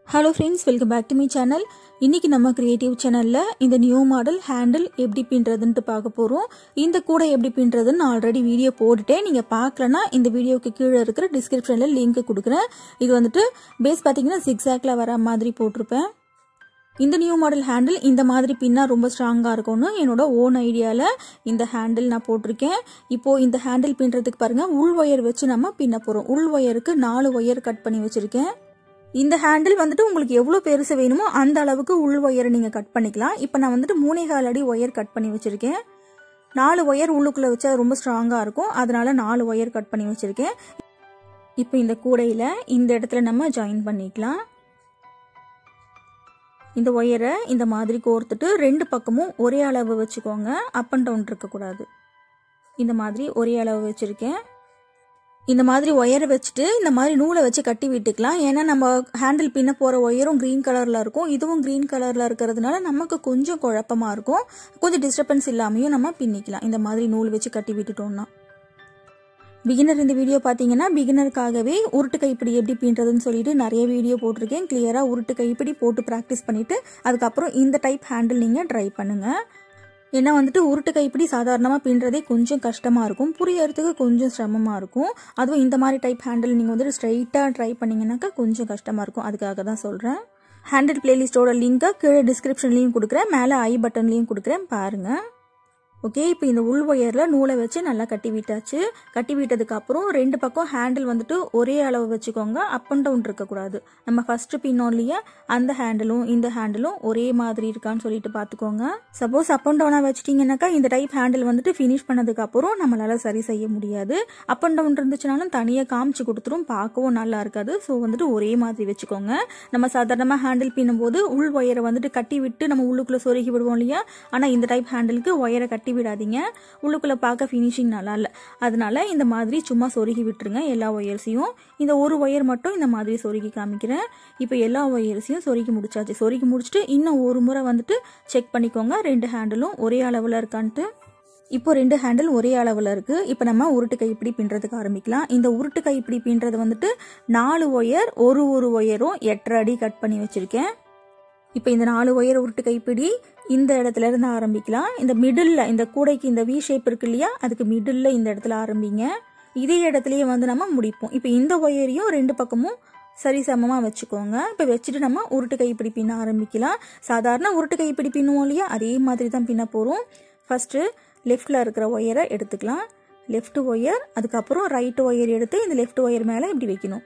hello friends welcome back to me channel இன்னைக்கு நம்ம creative சேனலில் இந்த நியூ மாடல் ஹேண்டில் எப்படி பின்னுறதுன்ட்டு பார்க்க போகிறோம் இந்த கூடை எப்படி பின்னுறதுன்னு நான் ஆல்ரெடி வீடியோ போட்டுட்டேன் நீங்கள் பார்க்கலனா இந்த வீடியோக்கு கீழே இருக்கிற டிஸ்கிரிப்ஷனில் லிங்க் கொடுக்குறேன் இது வந்துட்டு பேஸ் பார்த்தீங்கன்னா சிக்ஸாக்ல வர மாதிரி போட்டிருப்பேன் இந்த நியூ மாடல் ஹேண்டில் இந்த மாதிரி பின்னா ரொம்ப ஸ்ட்ராங்காக இருக்கும்னு என்னோட ஓன் ஐடியாவில் இந்த ஹேண்டில் நான் போட்டிருக்கேன் இப்போது இந்த ஹேண்டில் பின்னுறதுக்கு பாருங்கள் உள் ஒயர் வச்சு நம்ம பின்ன போகிறோம் உள் ஒயருக்கு நாலு ஒயர் கட் பண்ணி வச்சுருக்கேன் இந்த ஹேண்டில் வந்துட்டு உங்களுக்கு எவ்வளோ பெருசு வேணுமோ அந்த அளவுக்கு உள் ஒயரை நீங்கள் கட் பண்ணிக்கலாம் இப்போ நான் வந்துட்டு மூணே கால் அடி ஒயர் கட் பண்ணி வச்சுருக்கேன் நாலு ஒயர் உள்ளுக்குள்ளே வச்சா ரொம்ப ஸ்ட்ராங்காக இருக்கும் அதனால நாலு ஒயர் கட் பண்ணி வச்சுருக்கேன் இப்போ இந்த கூடையில் இந்த இடத்துல நம்ம ஜாயின் பண்ணிக்கலாம் இந்த ஒயரை இந்த மாதிரி கோர்த்துட்டு ரெண்டு பக்கமும் ஒரே அளவு வச்சுக்கோங்க அப் அண்ட் டவுன் இருக்கக்கூடாது இந்த மாதிரி ஒரே அளவு வச்சுருக்கேன் இந்த மாதிரி ஒயரை வச்சுட்டு இந்த மாதிரி நூலை வச்சு கட்டி விட்டுக்கலாம் ஏன்னா நம்ம ஹேண்டில் பின்ன போகிற ஒயரும் க்ரீன் கலரில் இருக்கும் இதுவும் க்ரீன் கலரில் இருக்கிறதுனால நமக்கு கொஞ்சம் குழப்பமாக இருக்கும் கொஞ்சம் டிஸ்டர்பன்ஸ் இல்லாமையும் நம்ம பின்னிக்கலாம் இந்த மாதிரி நூல் வச்சு கட்டி விட்டுட்டோம்னா பிகினர் இந்த வீடியோ பார்த்தீங்கன்னா பிகினருக்காகவே உருட்டு கைப்பிடி எப்படி பின்றதுன்னு சொல்லிட்டு நிறைய வீடியோ போட்டிருக்கேன் கிளியராக உருட்டு கைப்பிடி போட்டு ப்ராக்டிஸ் பண்ணிவிட்டு அதுக்கப்புறம் இந்த டைப் ஹேண்டில் நீங்கள் ட்ரை பண்ணுங்கள் ஏன்னா வந்துட்டு உருட்டு கைப்பிடி சாதாரணமாக பின்றதே கொஞ்சம் கஷ்டமாக இருக்கும் புரியறதுக்கு கொஞ்சம் சிரமமாக இருக்கும் அதுவும் இந்த மாதிரி டைப் ஹேண்டில் நீங்கள் வந்துட்டு ஸ்ட்ரைட்டாக ட்ரை பண்ணிங்கனாக்கா கொஞ்சம் கஷ்டமாக இருக்கும் அதுக்காக தான் சொல்கிறேன் ஹேண்டில் பிளேலிஸ்ட்டோட லிங்க்கை கீழே டிஸ்கிரிப்ஷன்லேயும் கொடுக்குறேன் மேலே ஐ பட்டன்லேயும் கொடுக்குறேன் பாருங்கள் ஓகே இப்போ இந்த உள் ஒயரில் நூலை வச்சு நல்லா கட்டி விட்டாச்சு கட்டி விட்டதுக்கு அப்புறம் ரெண்டு பக்கம் ஹேண்டில் வந்துட்டு ஒரே அளவு வச்சுக்கோங்க அப் அண்ட் டவுன் இருக்கக்கூடாது நம்ம ஃபர்ஸ்ட் பின்னோம் இல்லையா அந்த ஹேண்டிலும் இந்த ஹேண்டிலும் ஒரே மாதிரி இருக்கான்னு சொல்லிட்டு பார்த்துக்கோங்க சப்போஸ் அப் அண்ட் டவுனாக வச்சிட்டிங்கனாக்கா இந்த டைப் ஹேண்டில் வந்துட்டு ஃபினிஷ் பண்ணதுக்கு அப்புறம் நம்மளால சரி செய்ய முடியாது அப் அண்ட் டவுன் இருந்துச்சுனாலும் தனியாக காமிச்சு கொடுத்துரும் பார்க்கவும் நல்லா இருக்காது ஸோ வந்துட்டு ஒரே மாதிரி வச்சுக்கோங்க நம்ம சாதாரணமாக ஹேண்டில் பின்னும் போது உள் ஒயரை வந்துட்டு கட்டி விட்டு நம்ம உள்ளுக்குள்ளே சொருகி விடுவோம் இல்லையா ஆனால் இந்த டைப் ஹேண்டிலுக்கு ஒயரை கட்டி கட்டி விடாதீங்க உள்ளுக்குள்ளே பார்க்க ஃபினிஷிங் நல்லா இல்லை அதனால இந்த மாதிரி சும்மா சொருகி விட்டுருங்க எல்லா ஒயர்ஸையும் இந்த ஒரு ஒயர் மட்டும் இந்த மாதிரி சொருகி காமிக்கிறேன் இப்போ எல்லா ஒயர்ஸையும் சொருகி முடிச்சாச்சு சொருகி முடிச்சுட்டு இன்னும் ஒரு முறை வந்துட்டு செக் பண்ணிக்கோங்க ரெண்டு ஹேண்டிலும் ஒரே அளவில் இருக்கான்ட்டு இப்போ ரெண்டு ஹேண்டில் ஒரே அளவில் இருக்குது இப்போ நம்ம உருட்டு கைப்பிடி பின்னுறதுக்கு ஆரம்பிக்கலாம் இந்த உருட்டு கைப்பிடி பின்றது வந்துட்டு நாலு ஒயர் ஒரு ஒரு ஒயரும் எட்டரை அடி கட் பண்ணி வச்சுருக்கேன் இப்போ இந்த நாலு ஒயர் உருட்டு கைப்பிடி இந்த இடத்துல இருந்து ஆரம்பிக்கலாம் இந்த மிடில் இந்த கூடைக்கு இந்த வி ஷேப் இருக்கு இல்லையா அதுக்கு மிடில் இந்த இடத்துல ஆரம்பிங்க இதே இடத்துலயே வந்து நம்ம முடிப்போம் இப்போ இந்த ஒயரையும் ரெண்டு பக்கமும் சரி சமமாக வச்சுக்கோங்க இப்போ வச்சுட்டு நம்ம உருட்டு கைப்பிடி பின்ன ஆரம்பிக்கலாம் சாதாரண உருட்டு கைப்பிடி பின்னுவோம் இல்லையா அதே மாதிரி தான் பின்ன போகிறோம் ஃபஸ்ட்டு லெஃப்டில் இருக்கிற ஒயரை எடுத்துக்கலாம் லெஃப்ட் ஒயர் அதுக்கப்புறம் ரைட் ஒயர் எடுத்து இந்த லெஃப்ட் ஒயர் மேலே இப்படி வைக்கணும்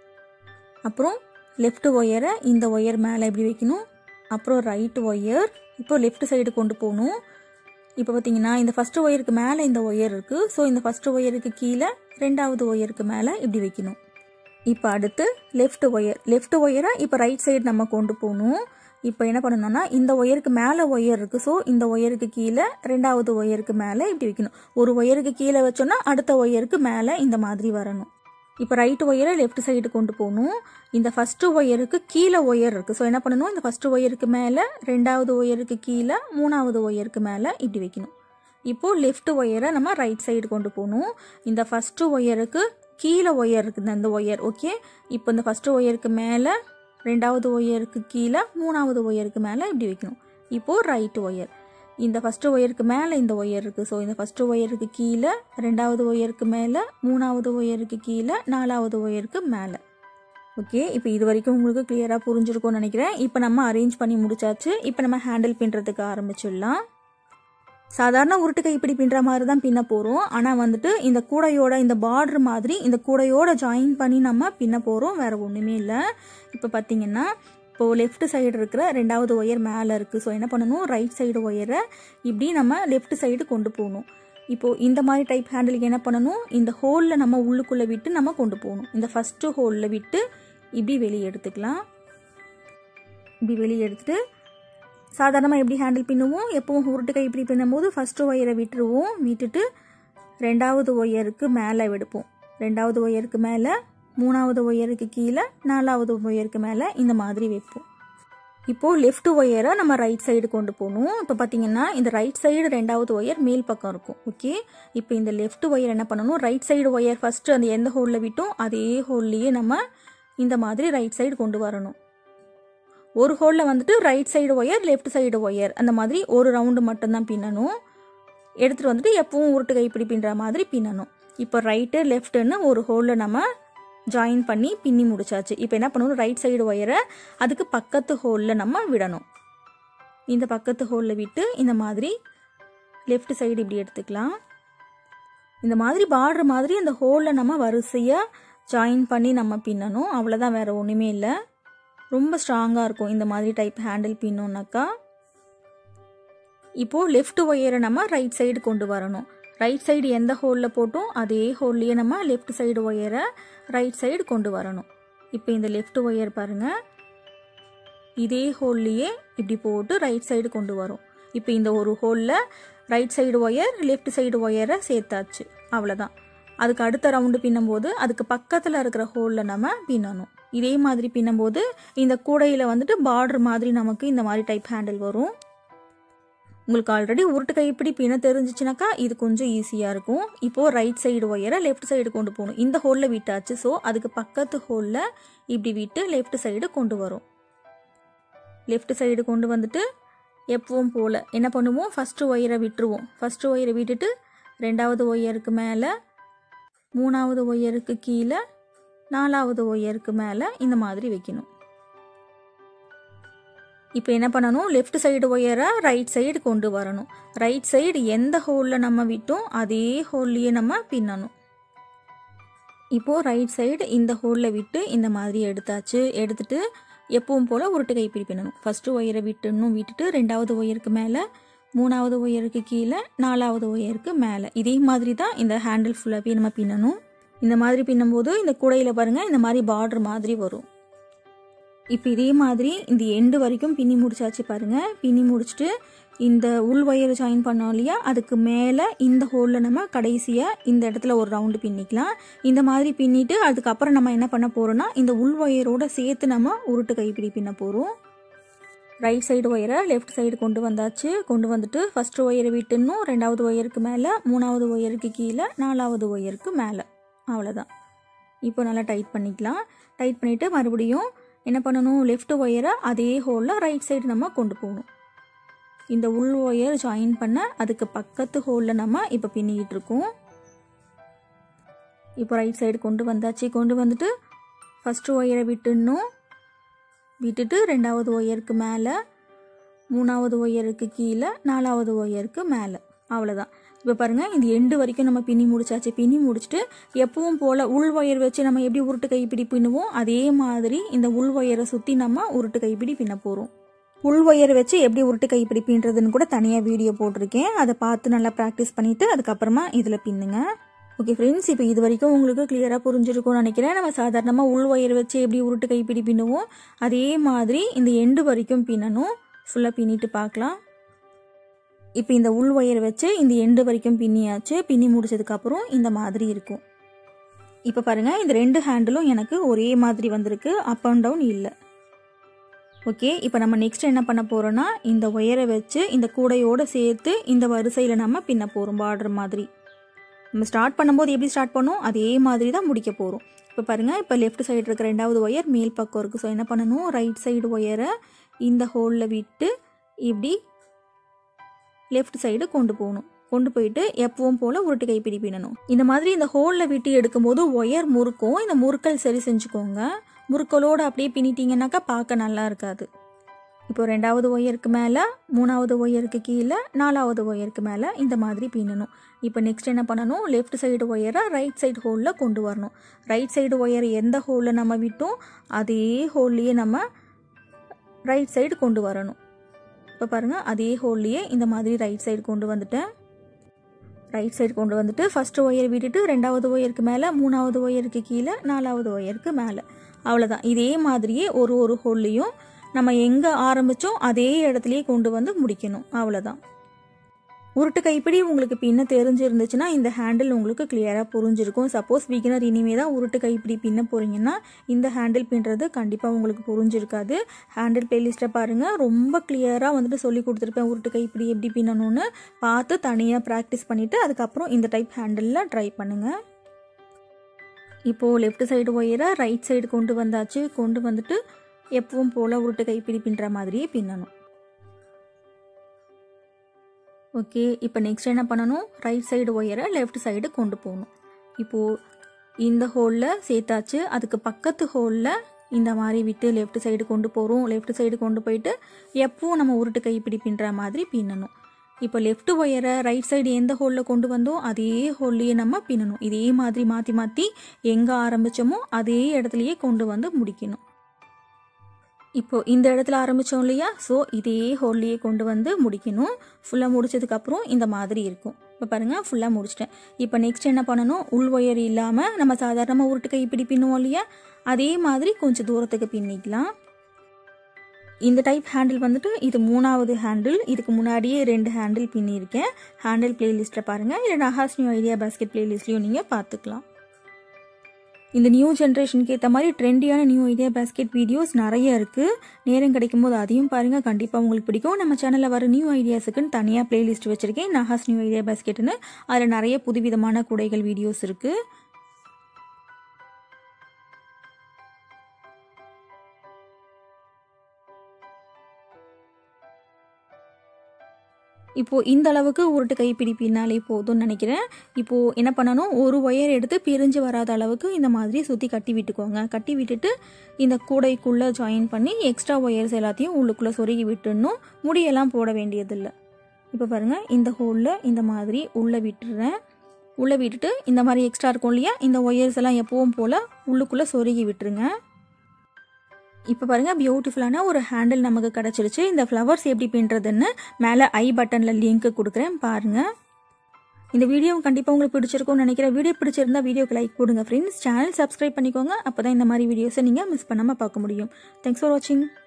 அப்புறம் லெஃப்ட் ஒயரை இந்த ஒயர் மேலே இப்படி வைக்கணும் அப்புறம் ரைட் ஒயர் இப்போ லெஃப்ட் சைடு கொண்டு போகணும் இப்போ பார்த்தீங்கன்னா இந்த ஃபஸ்ட்டு ஒயருக்கு மேலே இந்த ஒயர் இருக்குது ஸோ இந்த ஃபஸ்ட்டு ஒயருக்கு கீழே ரெண்டாவது ஒயருக்கு மேலே இப்படி வைக்கணும் இப்போ அடுத்து லெஃப்ட் ஒயர் லெஃப்ட் ஒயரை இப்போ ரைட் சைடு நம்ம கொண்டு போகணும் இப்போ என்ன பண்ணணும்னா இந்த ஒயருக்கு மேலே ஒயர் இருக்குது ஸோ இந்த ஒயருக்கு கீழே ரெண்டாவது ஒயருக்கு மேலே இப்படி வைக்கணும் ஒரு ஒயருக்கு கீழே வச்சோன்னா அடுத்த ஒயருக்கு மேலே இந்த மாதிரி வரணும் இப்போ ரைட் ஒயரை லெஃப்ட் சைடு கொண்டு போகணும் இந்த ஃபஸ்ட்டு ஒயருக்கு கீழே ஒயர் இருக்குது ஸோ என்ன பண்ணணும் இந்த ஃபஸ்ட்டு ஒயருக்கு மேலே ரெண்டாவது ஒயருக்கு கீழே மூணாவது ஒயருக்கு மேலே இப்படி வைக்கணும் இப்போது லெஃப்ட் ஒயரை நம்ம ரைட் சைடு கொண்டு போகணும் இந்த ஃபஸ்ட்டு ஒயருக்கு கீழே ஒயர் இருக்குது அந்த ஒயர் ஓகே இப்போ இந்த ஃபஸ்ட்டு ஒயருக்கு மேலே ரெண்டாவது ஒயருக்கு கீழே மூணாவது ஒயருக்கு மேலே இப்படி வைக்கணும் இப்போது ரைட் ஒயர் இந்த ஃபஸ்ட்டு ஒயருக்கு மேலே இந்த ஒயர் இருக்குது ஸோ இந்த ஃபஸ்ட்டு ஒயருக்கு கீழே ரெண்டாவது ஒயருக்கு மேலே மூணாவது ஒயருக்கு கீழே நாலாவது ஒயருக்கு மேலே ஓகே இப்போ இது வரைக்கும் உங்களுக்கு கிளியராக புரிஞ்சிருக்கும்னு நினைக்கிறேன் இப்போ நம்ம அரேஞ்ச் பண்ணி முடிச்சாச்சு இப்போ நம்ம ஹேண்டில் பின்னுறதுக்கு ஆரம்பிச்சிடலாம் சாதாரண உருட்டு கைப்பிடி பின்னுற மாதிரி தான் பின்ன போகிறோம் ஆனால் வந்துட்டு இந்த கூடையோட இந்த பார்டர் மாதிரி இந்த கூடையோட ஜாயின் பண்ணி நம்ம பின்ன போகிறோம் வேறு ஒன்றுமே இல்லை இப்போ பார்த்தீங்கன்னா இப்போது லெஃப்ட் சைடு இருக்கிற ரெண்டாவது ஒயர் மேலே இருக்குது ஸோ என்ன பண்ணணும் ரைட் சைடு ஒயரை இப்படி நம்ம லெஃப்ட் சைடு கொண்டு போகணும் இப்போது இந்த மாதிரி டைப் ஹேண்டிலுக்கு என்ன பண்ணணும் இந்த ஹோலில் நம்ம உள்ளுக்குள்ளே விட்டு நம்ம கொண்டு போகணும் இந்த ஃபஸ்ட்டு ஹோலில் விட்டு இப்படி வெளியே எடுத்துக்கலாம் இப்படி வெளியே எடுத்துட்டு சாதாரணமாக எப்படி ஹேண்டில் பின்னுவோம் எப்பவும் உருட்டு கை இப்படி பின்னும்போது ஃபஸ்ட்டு ஒயரை விட்டுருவோம் விட்டுட்டு ரெண்டாவது ஒயருக்கு மேலே எடுப்போம் ரெண்டாவது ஒயருக்கு மேலே மூணாவது ஒயருக்கு கீழே நாலாவது ஒயருக்கு மேலே இந்த மாதிரி வைப்போம் இப்போது லெஃப்ட் ஒயரை நம்ம ரைட் சைடு கொண்டு போகணும் இப்போ பார்த்தீங்கன்னா இந்த ரைட் சைடு ரெண்டாவது ஒயர் மேல் பக்கம் இருக்கும் ஓகே இப்போ இந்த லெஃப்ட் ஒயர் என்ன பண்ணணும் ரைட் சைடு ஒயர் ஃபஸ்ட்டு அந்த எந்த ஹோலில் விட்டோம் அதே ஹோல்லையே நம்ம இந்த மாதிரி ரைட் சைடு கொண்டு வரணும் ஒரு ஹோலில் வந்துட்டு right side wire left side wire அந்த மாதிரி ஒரு ரவுண்டு மட்டும்தான் பின்னணும் எடுத்துகிட்டு வந்துட்டு எப்பவும் உருட்டு கைப்பிடி பின்னுற மாதிரி பின்னணும் இப்போ ரைட்டு லெஃப்ட்டுன்னு ஒரு ஹோலில் நம்ம ஜாயின் பண்ணி பின்னி முடிச்சாச்சு இப்போ என்ன பண்ணணும் ரைட் சைடு ஒயரை அதுக்கு பக்கத்து ஹோலில் நம்ம விடணும் இந்த பக்கத்து ஹோலில் விட்டு இந்த மாதிரி லெஃப்ட் சைடு இப்படி எடுத்துக்கலாம் இந்த மாதிரி பார்டர் மாதிரி அந்த ஹோலில் நம்ம வரிசையாக ஜாயின் பண்ணி நம்ம பின்னணும் அவ்வளோதான் வேறு ஒன்றுமே இல்லை ரொம்ப ஸ்ட்ராங்காக இருக்கும் இந்த மாதிரி டைப் ஹேண்டில் பின்னோன்னாக்கா இப்போது லெஃப்ட் ஒயரை நம்ம ரைட் சைடு கொண்டு வரணும் ரைட் சைடு எந்த ஹோலில் போட்டோம் அதே ஹோல்லையே நம்ம லெஃப்ட் சைடு ஒயரை ரைட் சைடு கொண்டு வரணும் இப்போ இந்த லெஃப்ட் ஒயர் பாருங்கள் இதே ஹோல்லையே இப்படி போட்டு ரைட் சைடு கொண்டு வரும் இப்போ இந்த ஒரு ஹோலில் right side wire left side ஒயரை சேர்த்தாச்சு அவ்வளோதான் அதுக்கு அடுத்த ரவுண்டு பின்னும்போது அதுக்கு பக்கத்தில் இருக்கிற ஹோலில் நம்ம பின்னணும் இதே மாதிரி பின்னும்போது இந்த கூடையில் வந்துட்டு பார்டர் மாதிரி நமக்கு இந்த மாதிரி டைப் ஹேண்டில் வரும் உங்களுக்கு ஆல்ரெடி உருட்டு கைப்பிடி பின்ன தெரிஞ்சிச்சுனாக்கா இது கொஞ்சம் ஈஸியாக இருக்கும் இப்போது ரைட் சைடு ஒயரை லெஃப்ட் சைடு கொண்டு போகணும் இந்த ஹோலில் விட்டாச்சு ஸோ அதுக்கு பக்கத்து ஹோலில் இப்படி விட்டு லெஃப்ட் சைடு கொண்டு வரும் லெஃப்ட் சைடு கொண்டு வந்துட்டு எப்பவும் போல் என்ன பண்ணுவோம் ஃபஸ்ட்டு ஒயரை விட்டுருவோம் ஃபஸ்ட்டு ஒயரை விட்டுட்டு ரெண்டாவது ஒயருக்கு மேலே மூணாவது ஒயருக்கு கீழே நாலாவது ஒயருக்கு மேலே இந்த மாதிரி வைக்கணும் இப்போ என்ன பண்ணணும் லெஃப்ட் சைடு ஒயரை ரைட் சைடு கொண்டு வரணும் ரைட் சைடு எந்த ஹோலில் நம்ம விட்டோம் அதே ஹோல்லையே நம்ம பின்னணும் இப்போது ரைட் சைடு இந்த ஹோலில் விட்டு இந்த மாதிரி எடுத்தாச்சு எடுத்துட்டு எப்பவும் போல் உருட்டு கைப்பிடி பின்னணும் ஃபஸ்ட்டு ஒயரை விட்டுணும் விட்டுட்டு ரெண்டாவது ஒயருக்கு மேலே மூணாவது ஒயருக்கு கீழே நாலாவது ஒயருக்கு மேலே இதே மாதிரி தான் இந்த ஹேண்டில் ஃபுல்லாகவே நம்ம பின்னணும் இந்த மாதிரி பின்னும்போது இந்த கூடையில் பாருங்கள் இந்த மாதிரி பார்டர் மாதிரி வரும் இப்போ இதே மாதிரி இந்த எண்டு வரைக்கும் பின்னி முடிச்சாச்சு பாருங்கள் பின்னி முடிச்சுட்டு இந்த உள் ஒயர் ஜாயின் பண்ணோம் இல்லையா அதுக்கு மேலே இந்த ஹோலில் நம்ம கடைசியாக இந்த இடத்துல ஒரு ரவுண்டு பின்னிக்கலாம் இந்த மாதிரி பின்னிட்டு அதுக்கப்புறம் நம்ம என்ன பண்ண போகிறோம்னா இந்த உள் ஒயரோட சேர்த்து நம்ம உருட்டு கைப்பிடி பின்ன போகிறோம் ரைட் சைடு ஒயரை லெஃப்ட் சைடு கொண்டு வந்தாச்சு கொண்டு வந்துட்டு ஃபஸ்ட்டு ஒயரை விட்டுணும் ரெண்டாவது ஒயருக்கு மேலே மூணாவது ஒயருக்கு கீழே நாலாவது ஒயருக்கு மேலே அவ்வளோதான் இப்போ நல்லா டைட் பண்ணிக்கலாம் டைட் பண்ணிவிட்டு மறுபடியும் என்ன பண்ணணும் லெஃப்ட் ஒயரை அதே ஹோலில் ரைட் சைடு நம்ம கொண்டு போகணும் இந்த உள் ஒயர் ஜாயின் பண்ண அதுக்கு பக்கத்து ஹோலில் நம்ம இப்போ பின்னிக்கிட்டு இருக்கோம் இப்போ ரைட் சைடு கொண்டு வந்தாச்சு கொண்டு வந்துட்டு ஃபஸ்ட்டு ஒயரை விட்டுடணும் விட்டுட்டு ரெண்டாவது ஒயருக்கு மேலே மூணாவது ஒயருக்கு கீழே நாலாவது ஒயருக்கு மேலே அவ்வளோதான் இப்போ பாருங்கள் இந்த எண்டு வரைக்கும் நம்ம பின்னி முடிச்சாச்சு பின்னி முடிச்சுட்டு எப்பவும் போல் உள் ஒயர் வச்சு நம்ம எப்படி உருட்டு கைப்பிடி பின்னுவோம் அதே மாதிரி இந்த உள் ஒயரை சுற்றி நம்ம உருட்டு கைப்பிடி பின்ன போகிறோம் உள் ஒயர் வச்சு எப்படி உருட்டு கைப்பிடி பின்னுறதுன்னு கூட தனியாக வீடியோ போட்டிருக்கேன் அதை பார்த்து நல்லா ப்ராக்டிஸ் பண்ணிவிட்டு அதுக்கப்புறமா இதில் பின்னுங்க ஓகே ஃப்ரெண்ட்ஸ் இப்போ இது வரைக்கும் உங்களுக்கு கிளியராக புரிஞ்சிருக்கும்னு நினைக்கிறேன் நம்ம சாதாரணமாக உள் ஒயர் வச்சு எப்படி உருட்டு கைப்பிடி பின்னுவோம் அதே மாதிரி இந்த எண்டு வரைக்கும் பின்னணும் ஃபுல்லாக பின்னிட்டு பார்க்கலாம் இப்போ இந்த உள் ஒயர் வச்சு இந்த எண்டு வரைக்கும் பின்னியாச்சு பின்னி முடிச்சதுக்கப்புறம் இந்த மாதிரி இருக்கும் இப்போ பாருங்கள் இந்த ரெண்டு ஹேண்டிலும் எனக்கு ஒரே மாதிரி வந்திருக்கு அப் அண்ட் டவுன் இல்லை ஓகே இப்போ நம்ம நெக்ஸ்ட் என்ன பண்ண போகிறோன்னா இந்த ஒயரை வச்சு இந்த கூடையோடு சேர்த்து இந்த வரிசையில் நம்ம பின்ன போகிறோம் பார்டர் மாதிரி நம்ம ஸ்டார்ட் பண்ணும்போது எப்படி ஸ்டார்ட் பண்ணோம் அதே மாதிரி தான் முடிக்க போகிறோம் இப்போ பாருங்கள் இப்போ லெஃப்ட் சைடு இருக்கிற ரெண்டாவது ஒயர் மேல் பக்கம் இருக்குது ஸோ என்ன பண்ணணும் ரைட் சைடு ஒயரை இந்த ஹோலில் விட்டு இப்படி லெஃப்ட் சைடு கொண்டு போகணும் கொண்டு போயிட்டு எப்பவும் போல் உருட்டு கைப்பிடி பின்னணும் இந்த மாதிரி இந்த ஹோலில் விட்டு எடுக்கும்போது ஒயர் முறுக்கும் இந்த முறுக்கல் சரி செஞ்சுக்கோங்க முறுக்கலோடு அப்படியே பின்னிட்டீங்கன்னாக்கா பார்க்க நல்லா இருக்காது இப்போ ரெண்டாவது ஒயருக்கு மேலே மூணாவது ஒயருக்கு கீழே நாலாவது ஒயருக்கு மேலே இந்த மாதிரி பின்னணும் இப்போ நெக்ஸ்ட் என்ன பண்ணணும் லெஃப்ட் சைடு ஒயரை ரைட் சைடு ஹோலில் கொண்டு வரணும் ரைட் சைடு ஒயர் எந்த ஹோலில் நம்ம விட்டோம் அதே ஹோல்லையே நம்ம ரைட் சைடு கொண்டு வரணும் இப்போ பாருங்கள் அதே ஹோல்லையே இந்த மாதிரி ரைட் சைடு கொண்டு வந்துட்டேன் ரைட் சைடு கொண்டு வந்துட்டு ஃபஸ்ட்டு ஒயர் விட்டுட்டு ரெண்டாவது ஒயருக்கு மேலே மூணாவது ஒயருக்கு கீழே நாலாவது ஒயருக்கு மேலே அவ்வளோதான் இதே மாதிரியே ஒரு ஒரு ஹோல்லையும் நம்ம எங்கே ஆரம்பித்தோம் அதே இடத்துலையே கொண்டு வந்து முடிக்கணும் அவ்வளோதான் உருட்டு கைப்பிடி உங்களுக்கு பின்ன தெரிஞ்சிருந்துச்சுன்னா இந்த ஹேண்டில் உங்களுக்கு கிளியராக புரிஞ்சிருக்கும் சப்போஸ் பிகினர் இனிமே தான் உருட்டு கைப்பிடி பின்ன போகிறீங்கன்னா இந்த ஹேண்டில் பின்னுறது கண்டிப்பாக உங்களுக்கு புரிஞ்சிருக்காது ஹேண்டில் பிளேலிஸ்ட்டை பாருங்கள் ரொம்ப கிளியராக வந்துட்டு சொல்லி கொடுத்துருப்பேன் உருட்டு கைப்பிடி எப்படி பின்னணும்னு பார்த்து தனியாக ப்ராக்டிஸ் பண்ணிவிட்டு அதுக்கப்புறம் இந்த டைப் ஹேண்டிலில் ட்ரை பண்ணுங்கள் இப்போது லெஃப்ட் சைடு ஒயரை ரைட் சைடு கொண்டு வந்தாச்சு கொண்டு வந்துட்டு எப்பவும் போல் உருட்டு கைப்பிடி பின்னுற மாதிரியே பின்னணும் ஓகே இப்போ நெக்ஸ்ட் என்ன பண்ணணும் ரைட் சைடு ஒயரை லெஃப்ட் சைடு கொண்டு போகணும் இப்போது இந்த ஹோலில் சேர்த்தாச்சு அதுக்கு பக்கத்து ஹோலில் இந்த மாதிரி விட்டு லெஃப்ட் சைடு கொண்டு போகிறோம் லெஃப்ட் சைடு கொண்டு போயிட்டு எப்பவும் நம்ம உருட்டு கைப்பிடி பின்னுற மாதிரி பின்னணும் இப்போ லெஃப்ட் ஒயரை ரைட் சைடு எந்த ஹோலில் கொண்டு வந்தோம் அதே ஹோல்லையே நம்ம பின்னணும் இதே மாதிரி மாற்றி மாற்றி எங்கே ஆரம்பித்தோமோ அதே இடத்துலையே கொண்டு வந்து முடிக்கணும் இப்போ இந்த இடத்துல ஆரம்பித்தோம் இல்லையா ஸோ இதே ஹோல்லையே கொண்டு வந்து முடிக்கணும் ஃபுல்லாக முடிச்சதுக்கப்புறம் இந்த மாதிரி இருக்கும் இப்போ பாருங்கள் ஃபுல்லாக முடிச்சிட்டேன் இப்போ நெக்ஸ்ட் என்ன பண்ணணும் உள் ஒயர் இல்லாமல் நம்ம சாதாரணமாக உருட்டு கை இப்படி பின்னுவோம் இல்லையா அதே மாதிரி கொஞ்சம் தூரத்துக்கு பின்னிக்கலாம் இந்த டைப் ஹேண்டில் வந்துட்டு இது மூணாவது ஹேண்டில் இதுக்கு முன்னாடியே ரெண்டு ஹேண்டில் பின்னியிருக்கேன் ஹேண்டில் பிளேலிஸ்ட்டில் பாருங்கள் இல்லை நஹாஸ் நியூ ஐடியா பாஸ்கெட் பிளேலிஸ்ட்லையும் நீங்கள் பார்த்துக்கலாம் இந்த நியூ ஜென்ரேஷனுக்கு ஏற்ற மாதிரி ட்ரெண்டியான நியூ ஐடியா பாஸ்கெட் வீடியோஸ் நிறைய இருக்குது நேரம் கிடைக்கும் போது அதையும் பாருங்கள் கண்டிப்பாக உங்களுக்கு பிடிக்கும் நம்ம சேனலில் வர நியூ ஐடியாஸுக்குன்னு தனியாக பிளேலிஸ்ட் வச்சுருக்கேன் நஹாஸ் நியூ ஐடியா பாஸ்கெட்னு அதில் நிறைய புதுவிதமான குடைகள் வீடியோஸ் இருக்குது இப்போது இந்த அளவுக்கு உருட்டு கைப்பிடி பின்னாலே போதும்னு நினைக்கிறேன் இப்போது என்ன பண்ணணும் ஒரு ஒயர் எடுத்து பிரிஞ்சு வராத அளவுக்கு இந்த மாதிரி சுற்றி கட்டி விட்டுக்கோங்க கட்டி விட்டுட்டு இந்த கூடைக்குள்ளே ஜாயின் பண்ணி எக்ஸ்ட்ரா ஒயர்ஸ் எல்லாத்தையும் உள்ளுக்குள்ளே சொருகி விட்டுடணும் முடியெல்லாம் போட வேண்டியதில்லை இப்போ பாருங்கள் இந்த ஹோலில் இந்த மாதிரி உள்ளே விட்டுறேன் உள்ளே விட்டுட்டு இந்த மாதிரி எக்ஸ்ட்ரா இருக்கும் இல்லையா இந்த ஒயர்ஸ் எல்லாம் எப்பவும் போல் உள்ளுக்குள்ளே சொருகி விட்டுருங்க இப்போ பாருங்கள் பியூட்டிஃபுல்லான ஒரு ஹேண்டில் நமக்கு கிடச்சிருச்சு இந்த ஃப்ளவர்ஸ் எப்படி பின்னுறதுன்னு மேலே ஐ பட்டனில் லிங்க் கொடுக்குறேன் பாருங்கள் இந்த வீடியோ கண்டிப்பாக உங்களுக்கு பிடிச்சிருக்கும்னு நினைக்கிறேன் வீடியோ பிடிச்சிருந்தா வீடியோக்கு லைக் கொடுங்க ஃப்ரெண்ட்ஸ் சேனல் சப்ஸ்கிரைப் பண்ணிக்கோங்க அப்போ தான் இந்த மாதிரி வீடியோஸை நீங்கள் மிஸ் பண்ணாமல் பார்க்க முடியும் தேங்க்ஸ் ஃபார் வாட்சிங்